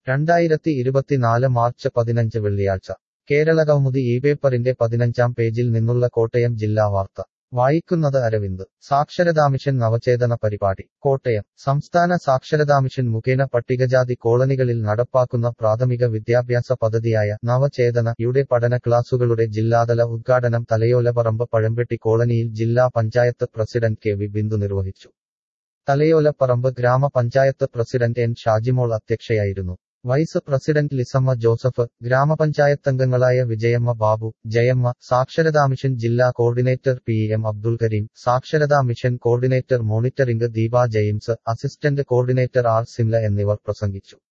രണ്ടായിരത്തി ഇരുപത്തിനാല് മാർച്ച് പതിനഞ്ച് വെള്ളിയാഴ്ച കേരള കൗമുദി ഈ പേപ്പറിന്റെ പതിനഞ്ചാം പേജിൽ നിന്നുള്ള കോട്ടയം ജില്ലാ വാർത്ത വായിക്കുന്നത് അരവിന്ദ് സാക്ഷരതാ മിഷൻ നവചേതന പരിപാടി കോട്ടയം സംസ്ഥാന സാക്ഷരതാ മിഷൻ മുഖേന പട്ടികജാതി കോളനികളിൽ നടപ്പാക്കുന്ന പ്രാഥമിക വിദ്യാഭ്യാസ പദ്ധതിയായ നവചേതന യുടെ പഠന ക്ലാസുകളുടെ ജില്ലാതല ഉദ്ഘാടനം തലയോലപ്പറമ്പ് പഴമ്പെട്ടി കോളനിയിൽ ജില്ലാ panchayat president K V Bindu നിർവഹിച്ചു തലയോലപ്പറമ്പ് ഗ്രാമപഞ്ചായത്ത് പ്രസിഡന്റ് എൻ ഷാജിമോൾ അധ്യക്ഷയായിരുന്നു വൈസ് പ്രസിഡന്റ് ലിസമ്മ ജോസഫ് ഗ്രാമപഞ്ചായത്തംഗങ്ങളായ വിജയമ്മ ബാബു ജയമ്മ സാക്ഷരതാ മിഷൻ ജില്ലാ coordinator P M Abdul Kareem സാക്ഷരതാ mission coordinator monitoring Deepa James assistant coordinator R Simla എന്നിവർ പ്രസംഗിച്ചു